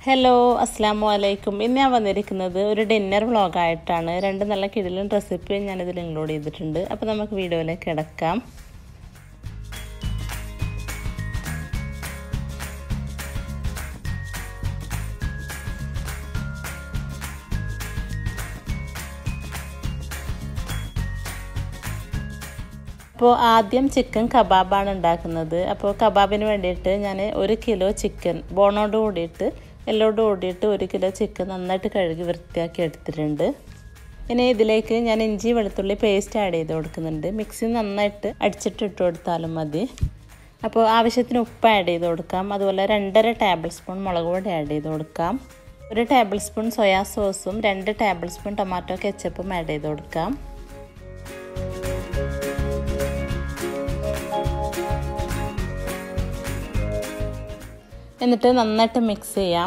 hello അസ്സാം വലൈക്കും ഇന്ന് ഞാൻ വന്നിരിക്കുന്നത് ഒരു ഡിന്നർ വ്ളോഗായിട്ടാണ് രണ്ട് നല്ല കിടിലും റെസിപ്പിയും ഞാനിതിൽ ഇൻക്ലൂഡ് ചെയ്തിട്ടുണ്ട് അപ്പോൾ നമുക്ക് വീഡിയോയിലേക്ക് കിടക്കാം അപ്പോൾ ആദ്യം ചിക്കൻ കബാബാണ് ഉണ്ടാക്കുന്നത് അപ്പോൾ കബാബിന് വേണ്ടിയിട്ട് ഞാൻ ഒരു കിലോ ചിക്കൻ ബോണോട് കൂടിയിട്ട് എല്ലോട് കൂടിയിട്ട് ഒരു കിലോ ചിക്കൻ നന്നായിട്ട് കഴുകി വൃത്തിയാക്കി എടുത്തിട്ടുണ്ട് ഇനി ഇതിലേക്ക് ഞാൻ ഇഞ്ചി വെളുത്തുള്ളി പേസ്റ്റ് ആഡ് ചെയ്ത് കൊടുക്കുന്നുണ്ട് മിക്സി നന്നായിട്ട് അടിച്ചിട്ട് ഇട്ട് കൊടുത്താലും മതി അപ്പോൾ ആവശ്യത്തിന് ഉപ്പ് ആഡ് ചെയ്ത് കൊടുക്കാം അതുപോലെ രണ്ടര ടേബിൾ സ്പൂൺ മുളക് പൊടി ആഡ് ചെയ്ത് കൊടുക്കാം ഒരു ടേബിൾ സ്പൂൺ സോയാ സോസും രണ്ട് ടേബിൾ സ്പൂൺ ടൊമാറ്റോ കെച്ചപ്പും ആഡ് ചെയ്ത് കൊടുക്കാം എന്നിട്ട് നന്നായിട്ട് മിക്സ് ചെയ്യാം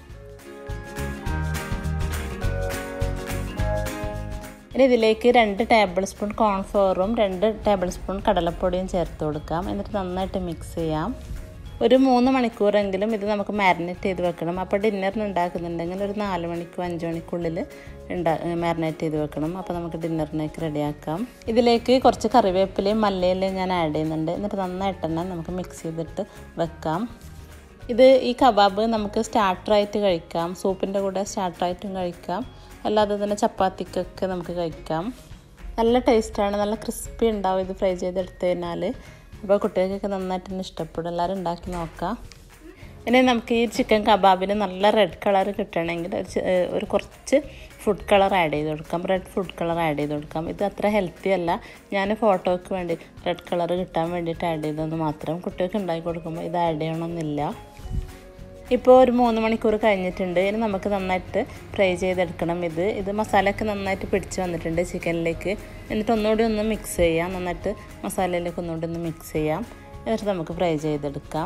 ഇനി ഇതിലേക്ക് രണ്ട് ടേബിൾ സ്പൂൺ കോൺഫ്ലോറും രണ്ട് ടേബിൾ സ്പൂൺ കടലപ്പൊടിയും ചേർത്ത് കൊടുക്കാം എന്നിട്ട് നന്നായിട്ട് മിക്സ് ചെയ്യാം ഒരു മൂന്ന് മണിക്കൂറെങ്കിലും ഇത് നമുക്ക് മാരിനേറ്റ് ചെയ്ത് വെക്കണം അപ്പോൾ ഡിന്നറിന് ഉണ്ടാക്കുന്നുണ്ടെങ്കിൽ ഒരു നാല് മണിക്കോ അഞ്ച് മണിക്കുള്ളിൽ ഉണ്ടാ മാരിനേറ്റ് ചെയ്ത് വെക്കണം അപ്പോൾ നമുക്ക് ഡിന്നറിനേക്ക് റെഡിയാക്കാം ഇതിലേക്ക് കുറച്ച് കറിവേപ്പിലയും മല്ലിയിലയും ഞാൻ ആഡ് ചെയ്യുന്നുണ്ട് എന്നിട്ട് നന്നായിട്ട് തന്നെ നമുക്ക് മിക്സ് ചെയ്തിട്ട് വെക്കാം ഇത് ഈ കബാബ് നമുക്ക് സ്റ്റാർട്ടറായിട്ട് കഴിക്കാം സൂപ്പിൻ്റെ കൂടെ സ്റ്റാർട്ടറായിട്ടും കഴിക്കാം അല്ലാതെ തന്നെ ചപ്പാത്തിക്കൊക്കെ നമുക്ക് കഴിക്കാം നല്ല ടേസ്റ്റാണ് നല്ല ക്രിസ്പി ഉണ്ടാവും ഇത് ഫ്രൈ ചെയ്തെടുത്ത് കഴിഞ്ഞാൽ അപ്പോൾ കുട്ടികൾക്കൊക്കെ നന്നായിട്ട് തന്നെ ഇഷ്ടപ്പെടും എല്ലാവരും ഉണ്ടാക്കി നോക്കാം ഇനി നമുക്ക് ഈ ചിക്കൻ കബാബിന് നല്ല റെഡ് കളർ കിട്ടണമെങ്കിൽ ഒരു കുറച്ച് ഫുഡ് കളർ ആഡ് ചെയ്ത് കൊടുക്കാം റെഡ് ഫുഡ് കളർ ആഡ് ചെയ്ത് കൊടുക്കാം ഇത് അത്ര ഹെൽത്തി അല്ല ഞാൻ ഫോട്ടോയ്ക്ക് വേണ്ടി റെഡ് കളർ കിട്ടാൻ വേണ്ടിയിട്ട് ആഡ് ചെയ്തതെന്ന് മാത്രം കുട്ടികൾക്ക് ഉണ്ടാക്കി കൊടുക്കുമ്പോൾ ഇത് ആഡ് ചെയ്യണമെന്നില്ല ഇപ്പോൾ ഒരു മൂന്ന് മണിക്കൂർ കഴിഞ്ഞിട്ടുണ്ട് ഇനി നമുക്ക് നന്നായിട്ട് ഫ്രൈ ചെയ്തെടുക്കണം ഇത് ഇത് മസാലയൊക്കെ നന്നായിട്ട് പിടിച്ച് വന്നിട്ടുണ്ട് ചിക്കനിലേക്ക് എന്നിട്ട് ഒന്നുകൂടി ഒന്ന് മിക്സ് ചെയ്യാം നന്നായിട്ട് മസാലയിലേക്ക് ഒന്നുകൂടി ഒന്ന് മിക്സ് ചെയ്യാം എന്നിട്ട് നമുക്ക് ഫ്രൈ ചെയ്തെടുക്കാം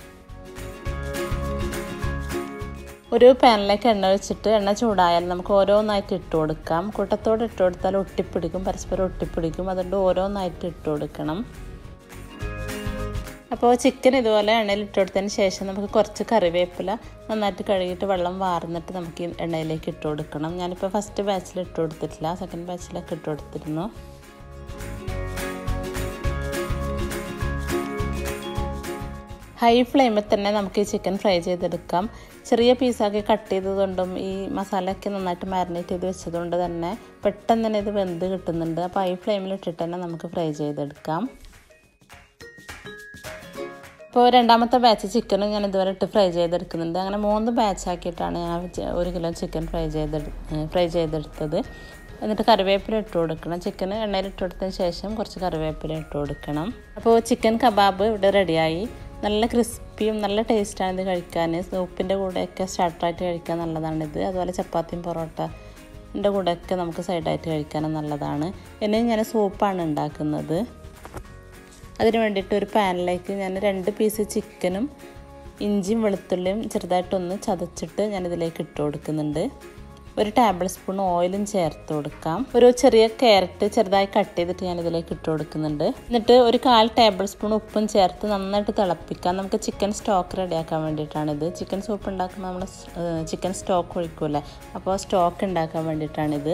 ഒരു പാനിലേക്ക് എണ്ണ വെച്ചിട്ട് എണ്ണ ചൂടായാൽ നമുക്ക് ഓരോന്നായിട്ട് ഇട്ട് കൊടുക്കാം കൂട്ടത്തോടെ ഇട്ട് കൊടുത്താൽ ഒട്ടിപ്പിടിക്കും പരസ്പരം ഒട്ടിപ്പിടിക്കും അതുകൊണ്ട് ഓരോന്നായിട്ട് ഇട്ട് കൊടുക്കണം അപ്പോൾ ചിക്കൻ ഇതുപോലെ എണ്ണയിൽ ഇട്ട് കൊടുത്തതിന് ശേഷം നമുക്ക് കുറച്ച് കറിവേപ്പില നന്നായിട്ട് കഴുകിയിട്ട് വെള്ളം വാർന്നിട്ട് നമുക്ക് ഈ എണ്ണയിലേക്ക് ഇട്ട് കൊടുക്കണം ഞാനിപ്പോൾ ഫസ്റ്റ് ബാച്ചിൽ ഇട്ട് കൊടുത്തിട്ടില്ല സെക്കൻഡ് ബാച്ചിലൊക്കെ ഇട്ട് കൊടുത്തിരുന്നു ഹൈ ഫ്ലെയിമിൽ തന്നെ നമുക്ക് ഈ ചിക്കൻ ഫ്രൈ ചെയ്തെടുക്കാം ചെറിയ പീസാക്കി കട്ട് ചെയ്തതുകൊണ്ടും ഈ മസാലയൊക്കെ നന്നായിട്ട് മാരിനേറ്റ് ചെയ്ത് വെച്ചതുകൊണ്ട് തന്നെ പെട്ടെന്ന് തന്നെ ഇത് വെന്ത് കിട്ടുന്നുണ്ട് അപ്പോൾ ഹൈ ഫ്ലെയിമിൽ ഇട്ടിട്ട് തന്നെ നമുക്ക് ഫ്രൈ ചെയ്തെടുക്കാം ഇപ്പോൾ രണ്ടാമത്തെ ബാച്ച് ചിക്കനും ഞാൻ ഇതുവരെ ഇട്ട് ഫ്രൈ ചെയ്തെടുക്കുന്നുണ്ട് അങ്ങനെ മൂന്ന് ബാച്ച് ആക്കിയിട്ടാണ് ഞാൻ ഒരു കിലോ ചിക്കൻ ഫ്രൈ ചെയ്തെടു ഫ്രൈ ചെയ്തെടുത്തത് എന്നിട്ട് കറിവേപ്പില ഇട്ട് കൊടുക്കണം ചിക്കൻ എണ്ണയിൽ ഇട്ട് കൊടുത്തതിന് ശേഷം കുറച്ച് കറിവേപ്പില ഇട്ട് കൊടുക്കണം അപ്പോൾ ചിക്കൻ കബാബ് ഇവിടെ റെഡിയായി നല്ല ക്രിസ്പിയും നല്ല ടേസ്റ്റാണ് ഇത് കഴിക്കാൻ സൂപ്പിൻ്റെ കൂടെയൊക്കെ സ്റ്റാർട്ടറായിട്ട് കഴിക്കാൻ നല്ലതാണിത് അതുപോലെ ചപ്പാത്തിയും പൊറോട്ടൻ്റെ കൂടെയൊക്കെ നമുക്ക് സൈഡായിട്ട് കഴിക്കാനും നല്ലതാണ് ഇനി ഞാൻ സൂപ്പാണ് ഉണ്ടാക്കുന്നത് അതിന് വേണ്ടിയിട്ട് ഒരു പാനിലേക്ക് ഞാൻ രണ്ട് പീസ് ചിക്കനും ഇഞ്ചിയും വെളുത്തുള്ളിയും ചെറുതായിട്ടൊന്ന് ചതച്ചിട്ട് ഞാൻ ഇതിലേക്ക് ഇട്ട് കൊടുക്കുന്നുണ്ട് ഒരു ടേബിൾ സ്പൂൺ ഓയിലും ചേർത്ത് കൊടുക്കാം ഒരു ചെറിയ ക്യാരറ്റ് ചെറുതായി കട്ട് ചെയ്തിട്ട് ഞാൻ ഇതിലേക്ക് ഇട്ട് കൊടുക്കുന്നുണ്ട് എന്നിട്ട് ഒരു കാൽ ടേബിൾ സ്പൂൺ ഉപ്പും ചേർത്ത് നന്നായിട്ട് തിളപ്പിക്കാം നമുക്ക് ചിക്കൻ സ്റ്റോക്ക് റെഡിയാക്കാൻ വേണ്ടിയിട്ടാണിത് ചിക്കൻ സൂപ്പ് ഉണ്ടാക്കുമ്പോൾ നമ്മൾ ചിക്കൻ സ്റ്റോക്ക് ഒഴിക്കൂലേ അപ്പോൾ സ്റ്റോക്ക് ഉണ്ടാക്കാൻ വേണ്ടിയിട്ടാണിത്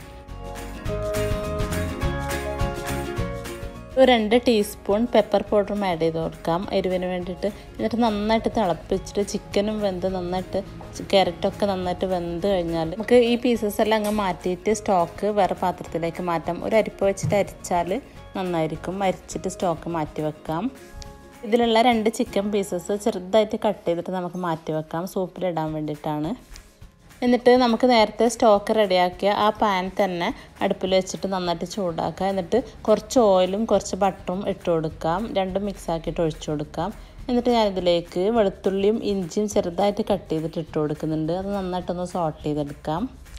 ഒരു രണ്ട് ടീസ്പൂൺ പെപ്പർ പൗഡറും ആഡ് ചെയ്ത് കൊടുക്കാം എരിവിന് വേണ്ടിയിട്ട് എന്നിട്ട് നന്നായിട്ട് തിളപ്പിച്ചിട്ട് ചിക്കനും വെന്ത് നന്നായിട്ട് ക്യാരറ്റൊക്കെ നന്നായിട്ട് വെന്ത് കഴിഞ്ഞാൽ നമുക്ക് ഈ പീസസ് എല്ലാം അങ്ങ് മാറ്റിയിട്ട് സ്റ്റോക്ക് വേറെ പാത്രത്തിലേക്ക് മാറ്റാം ഒരു അരിപ്പ വെച്ചിട്ട് അരിച്ചാൽ നന്നായിരിക്കും അരിച്ചിട്ട് സ്റ്റോക്ക് മാറ്റി വെക്കാം ഇതിലുള്ള രണ്ട് ചിക്കൻ പീസസ് ചെറുതായിട്ട് കട്ട് ചെയ്തിട്ട് നമുക്ക് മാറ്റി വെക്കാം സൂപ്പിലിടാൻ വേണ്ടിയിട്ടാണ് എന്നിട്ട് നമുക്ക് നേരത്തെ സ്റ്റോക്ക് റെഡിയാക്കിയ ആ പാൻ തന്നെ അടുപ്പിൽ വെച്ചിട്ട് നന്നായിട്ട് ചൂടാക്കുക എന്നിട്ട് കുറച്ച് ഓയിലും കുറച്ച് ബട്ടറും ഇട്ട് കൊടുക്കാം രണ്ടും മിക്സ് ആക്കിയിട്ട് ഒഴിച്ചു കൊടുക്കാം എന്നിട്ട് ഞാനിതിലേക്ക് വെളുത്തുള്ളിയും ഇഞ്ചിയും ചെറുതായിട്ട് കട്ട് ചെയ്തിട്ട് ഇട്ട് കൊടുക്കുന്നുണ്ട് അത് നന്നായിട്ടൊന്ന് സോട്ട് ചെയ്തെടുക്കാം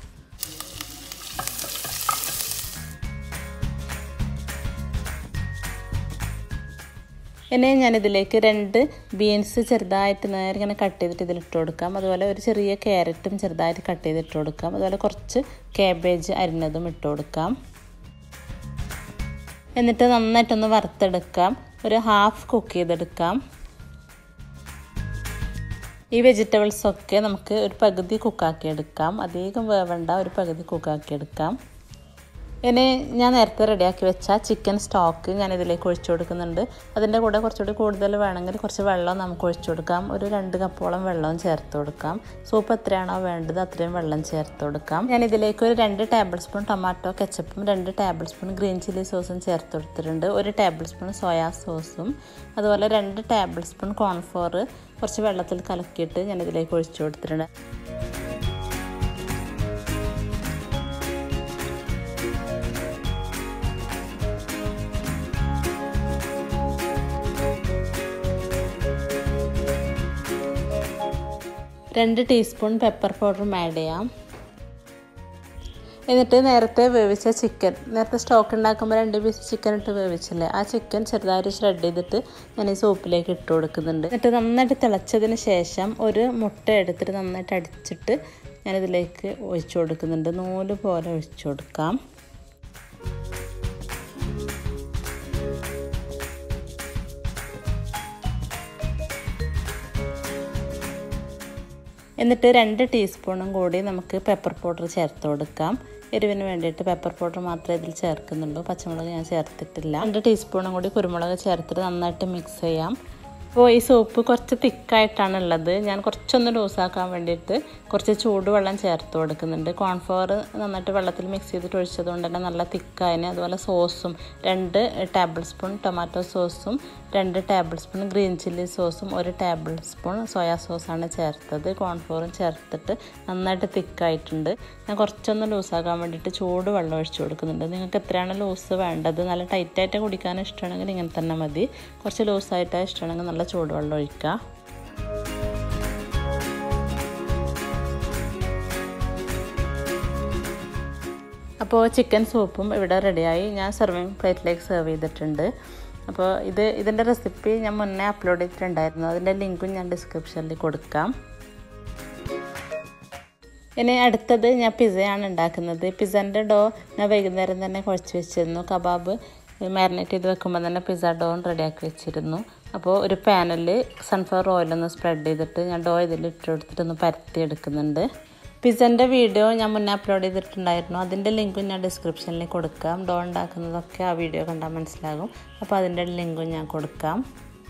ഇനി ഞാനിതിലേക്ക് രണ്ട് ബീൻസ് ചെറുതായിട്ട് നേരെ ഇങ്ങനെ കട്ട് ചെയ്തിട്ട് ഇതിലിട്ട് കൊടുക്കാം അതുപോലെ ഒരു ചെറിയ ക്യാരറ്റും ചെറുതായിട്ട് കട്ട് ചെയ്തിട്ട് കൊടുക്കാം അതുപോലെ കുറച്ച് കാബേജ് അരിഞ്ഞതും ഇട്ട് കൊടുക്കാം എന്നിട്ട് നന്നായിട്ടൊന്ന് വറുത്തെടുക്കാം ഒരു ഹാഫ് കുക്ക് ചെയ്തെടുക്കാം ഈ വെജിറ്റബിൾസൊക്കെ നമുക്ക് ഒരു പകുതി കുക്കാക്കി എടുക്കാം അധികം വേവണ്ട ഒരു പകുതി കുക്കാക്കി എടുക്കാം ഇനി ഞാൻ നേരത്തെ റെഡിയാക്കി വെച്ച ചിക്കൻ സ്റ്റോക്ക് ഞാൻ ഇതിലേക്ക് ഒഴിച്ചു കൊടുക്കുന്നുണ്ട് അതിൻ്റെ കൂടെ കുറച്ചുകൂടി കൂടുതൽ വേണമെങ്കിൽ കുറച്ച് വെള്ളം നമുക്ക് ഒഴിച്ചു കൊടുക്കാം ഒരു രണ്ട് കപ്പോളം വെള്ളവും ചേർത്ത് കൊടുക്കാം സൂപ്പ് എത്രയാണോ വേണ്ടത് അത്രയും വെള്ളം ചേർത്ത് കൊടുക്കാം ഞാൻ ഇതിലേക്ക് ഒരു രണ്ട് ടേബിൾ സ്പൂൺ ടൊമാറ്റോ കെച്ചപ്പും രണ്ട് ടേബിൾ സ്പൂൺ ഗ്രീൻ ചില്ലി സോസും ചേർത്ത് കൊടുത്തിട്ടുണ്ട് ഒരു ടേബിൾ സ്പൂൺ സോയാ സോസും അതുപോലെ രണ്ട് ടേബിൾ സ്പൂൺ കോൺഫ്ലോർ കുറച്ച് വെള്ളത്തിൽ കലക്കിയിട്ട് ഞാൻ ഇതിലേക്ക് ഒഴിച്ചു കൊടുത്തിട്ടുണ്ട് രണ്ട് ടീസ്പൂൺ പെപ്പർ പൗഡറും ആഡ് ചെയ്യാം എന്നിട്ട് നേരത്തെ വേവിച്ച ചിക്കൻ നേരത്തെ സ്റ്റോക്ക് ഉണ്ടാക്കുമ്പോൾ രണ്ട് പീസ് ചിക്കൻ ഇട്ട് വേവിച്ചില്ലേ ആ ചിക്കൻ ചെറുതായിട്ട് ഷ്രെഡ് ചെയ്തിട്ട് ഞാൻ ഈ സൂപ്പിലേക്ക് ഇട്ട് കൊടുക്കുന്നുണ്ട് എന്നിട്ട് നന്നായിട്ട് തിളച്ചതിന് ശേഷം ഒരു മുട്ട എടുത്തിട്ട് നന്നായിട്ട് അടിച്ചിട്ട് ഞാനിതിലേക്ക് ഒഴിച്ചു കൊടുക്കുന്നുണ്ട് നൂല് പോലെ ഒഴിച്ചു കൊടുക്കാം എന്നിട്ട് രണ്ട് ടീസ്പൂണും കൂടി നമുക്ക് പെപ്പർ പൗഡർ ചേർത്ത് കൊടുക്കാം എരിവിന് വേണ്ടിയിട്ട് പെപ്പർ പൗഡർ മാത്രമേ ഇതിൽ ചേർക്കുന്നുള്ളൂ പച്ചമുളക് ഞാൻ ചേർത്തിട്ടില്ല രണ്ട് ടീസ്പൂണും കൂടി കുരുമുളക് ചേർത്തിട്ട് നന്നായിട്ട് മിക്സ് ചെയ്യാം അപ്പോൾ ഈ സൂപ്പ് കുറച്ച് തിക്കായിട്ടാണ് ഉള്ളത് ഞാൻ കുറച്ചൊന്ന് ലൂസാക്കാൻ വേണ്ടിയിട്ട് കുറച്ച് ചൂടുവെള്ളം ചേർത്ത് കൊടുക്കുന്നുണ്ട് കോൺഫ്ലവർ നന്നായിട്ട് വെള്ളത്തിൽ മിക്സ് ചെയ്തിട്ട് ഒഴിച്ചത് കൊണ്ട് തന്നെ നല്ല തിക്കായതിന് അതുപോലെ സോസും രണ്ട് ടേബിൾ സ്പൂൺ ടൊമാറ്റോ സോസും രണ്ട് ടേബിൾ സ്പൂൺ ഗ്രീൻ ചില്ലി സോസും ഒരു ടേബിൾ സ്പൂൺ സോയാ സോസാണ് ചേർത്തത് കോൺഫ്ലോറും ചേർത്തിട്ട് നന്നായിട്ട് തിക്കായിട്ടുണ്ട് ഞാൻ കുറച്ചൊന്ന് ലൂസാക്കാൻ വേണ്ടിയിട്ട് ചൂട് വെള്ളം ഒഴിച്ചു കൊടുക്കുന്നുണ്ട് നിങ്ങൾക്ക് എത്രയാണ് ലൂസ് വേണ്ടത് നല്ല ടൈറ്റായിട്ട് കുടിക്കാൻ ഇഷ്ടമാണെങ്കിൽ ഇങ്ങനെ തന്നെ മതി കുറച്ച് ലൂസായിട്ട് ഇഷ്ടമാണെങ്കിൽ നല്ല ചൂടുവെള്ളം ഒഴിക്കുക അപ്പോൾ ചിക്കൻ സൂപ്പും ഇവിടെ റെഡിയായി ഞാൻ സെർവിങ് പ്ലേറ്റിലേക്ക് സെർവ് ചെയ്തിട്ടുണ്ട് അപ്പോൾ ഇത് ഇതിൻ്റെ റെസിപ്പി ഞാൻ മുന്നേ അപ്ലോഡ് ചെയ്തിട്ടുണ്ടായിരുന്നു അതിൻ്റെ ലിങ്കും ഞാൻ ഡിസ്ക്രിപ്ഷനിൽ കൊടുക്കാം ഇനി അടുത്തത് ഞാൻ പിസയാണ് ഉണ്ടാക്കുന്നത് പിസൻ്റെ ഡോ ഞാൻ വൈകുന്നേരം തന്നെ കുഴച്ച് വെച്ചിരുന്നു കബാബ് മാരിനേറ്റ് ചെയ്ത് വെക്കുമ്പോൾ തന്നെ പിസ്സ ഡോ റെഡിയാക്കി വെച്ചിരുന്നു അപ്പോൾ ഒരു പാനിൽ സൺഫ്ലവർ ഓയിലൊന്ന് സ്പ്രെഡ് ചെയ്തിട്ട് ഞാൻ ഡോ ഇതിൽ ഇട്ട് കൊടുത്തിട്ടൊന്ന് പരത്തി എടുക്കുന്നുണ്ട് പിസ്സൻ്റെ വീഡിയോ ഞാൻ മുന്നേ അപ്ലോഡ് ചെയ്തിട്ടുണ്ടായിരുന്നു അതിൻ്റെ ലിങ്കും ഞാൻ ഡിസ്ക്രിപ്ഷനിൽ കൊടുക്കാം ഡോ ഉണ്ടാക്കുന്നതൊക്കെ ആ വീഡിയോ കണ്ടാൽ മനസ്സിലാകും അപ്പോൾ അതിൻ്റെ ലിങ്കും ഞാൻ കൊടുക്കാം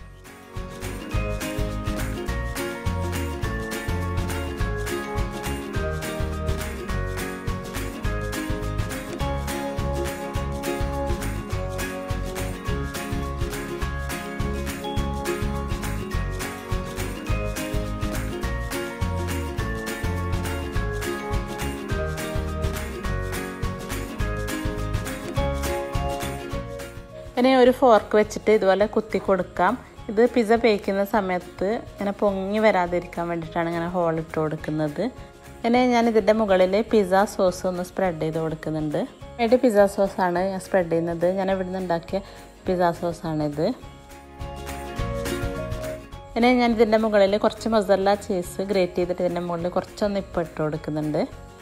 ഇനി ഒരു ഫോർക്ക് വെച്ചിട്ട് ഇതുപോലെ കുത്തി കൊടുക്കാം ഇത് പിസ്സ പേക്കുന്ന സമയത്ത് ഇങ്ങനെ പൊങ്ങി വരാതിരിക്കാൻ വേണ്ടിയിട്ടാണ് ഇങ്ങനെ ഹോൾ ഇട്ട് കൊടുക്കുന്നത് ഇനി ഞാൻ ഇതിൻ്റെ മുകളിൽ പിസ്സ സോസ് ഒന്ന് സ്പ്രെഡ് ചെയ്ത് കൊടുക്കുന്നുണ്ട് വേണ്ടി പിസ്സ സോസാണ് ഞാൻ സ്പ്രെഡ് ചെയ്യുന്നത് ഞാൻ ഇവിടെ നിന്ന് ഉണ്ടാക്കിയ പിസ്സ സോസാണിത് ഇനി ഞാൻ ഇതിൻ്റെ മുകളിൽ കുറച്ച് മസാല ചീസ് ഗ്രേറ്റ് ചെയ്തിട്ട് ഇതിൻ്റെ മുകളിൽ കുറച്ചൊന്ന് ഇപ്പം ഇട്ട് കൊടുക്കുന്നുണ്ട്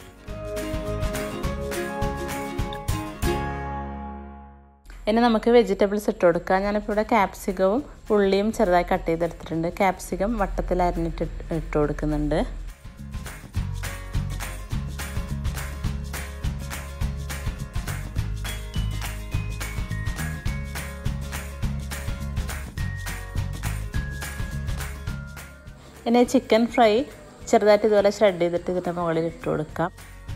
ഇനി നമുക്ക് വെജിറ്റബിൾസ് ഇട്ട് കൊടുക്കാം ഞാനിപ്പോൾ ഇവിടെ ക്യാപ്സിക്കവും ഉള്ളിയും ചെറുതായി കട്ട് ചെയ്തെടുത്തിട്ടുണ്ട് ക്യാപ്സിക്കം വട്ടത്തിൽ അരിഞ്ഞിട്ട് ഇട്ട് കൊടുക്കുന്നുണ്ട് ഇനി ചിക്കൻ ഫ്രൈ ചെറുതായിട്ട് ഇതുപോലെ ഷ്രെഡ് ചെയ്തിട്ട് ഇതിൻ്റെ മുകളിൽ ഇട്ട് കൊടുക്കാം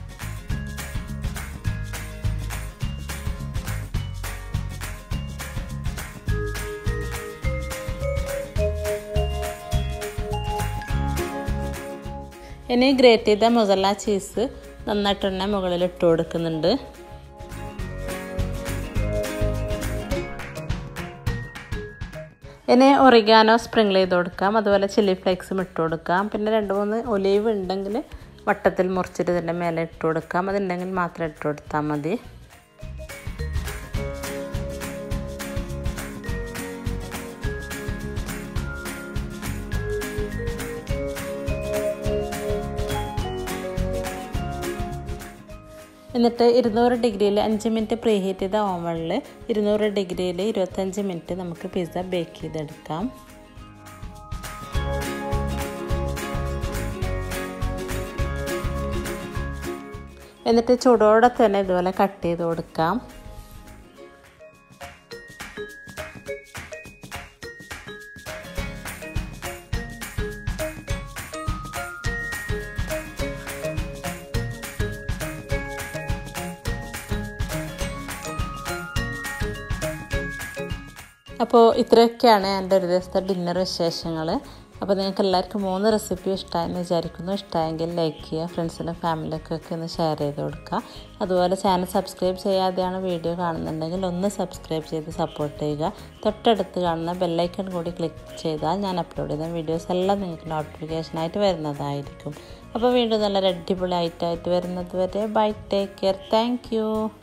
ഇനി ഗ്രേറ്റ് ചെയ്ത മൊസല്ല ചീസ് നന്നായിട്ട് തന്നെ മുകളിൽ ഇട്ട് കൊടുക്കുന്നുണ്ട് ഇനി ഒറിഗാനോ സ്പ്രിങ്കിൾ ചെയ്ത് കൊടുക്കാം അതുപോലെ ചില്ലി ഫ്ലേക്സും ഇട്ട് കൊടുക്കാം പിന്നെ രണ്ട് മൂന്ന് ഒലീവ് ഉണ്ടെങ്കിൽ വട്ടത്തിൽ മുറിച്ചിട്ട് ഇതിൻ്റെ മേലെ ഇട്ട് കൊടുക്കാം അതുണ്ടെങ്കിൽ മാത്രം ഇട്ട് കൊടുത്താൽ മതി എന്നിട്ട് ഇരുന്നൂറ് ഡിഗ്രിയിൽ അഞ്ച് മിനിറ്റ് പ്രീ ഹീറ്റ് ചെയ്ത ഓവണിൽ ഇരുന്നൂറ് ഡിഗ്രിയിൽ ഇരുപത്തഞ്ച് മിനിറ്റ് നമുക്ക് പിസ്സ ബേക്ക് ചെയ്തെടുക്കാം എന്നിട്ട് ചൂടോടെ തന്നെ ഇതുപോലെ കട്ട് ചെയ്ത് കൊടുക്കാം അപ്പോൾ ഇത്രയൊക്കെയാണ് എൻ്റെ ഒരു ദിവസത്തെ ഡിന്നർ വിശേഷങ്ങൾ അപ്പോൾ നിങ്ങൾക്ക് എല്ലാവർക്കും മൂന്ന് റെസിപ്പി ഇഷ്ടമായെന്ന് വിചാരിക്കുന്നു ഇഷ്ടമായെങ്കിൽ ലൈക്ക് ചെയ്യുക ഫ്രണ്ട്സിനും ഫാമിലിക്കും ഒക്കെ ഒന്ന് ഷെയർ ചെയ്ത് കൊടുക്കുക അതുപോലെ ചാനൽ സബ്സ്ക്രൈബ് ചെയ്യാതെയാണ് വീഡിയോ കാണുന്നുണ്ടെങ്കിൽ ഒന്ന് സബ്സ്ക്രൈബ് ചെയ്ത് സപ്പോർട്ട് ചെയ്യുക തൊട്ടടുത്ത് കാണുന്ന ബെല്ലൈക്കൺ കൂടി ക്ലിക്ക് ചെയ്താൽ ഞാൻ അപ്ലോഡ് ചെയ്യുന്ന വീഡിയോസ് എല്ലാം നിങ്ങൾക്ക് നോട്ടിഫിക്കേഷനായിട്ട് വരുന്നതായിരിക്കും അപ്പോൾ വീണ്ടും നല്ല അടിപൊളി ഐറ്റമായിട്ട് വരുന്നത് വരെ ബൈ ടേക്ക് കെയർ താങ്ക്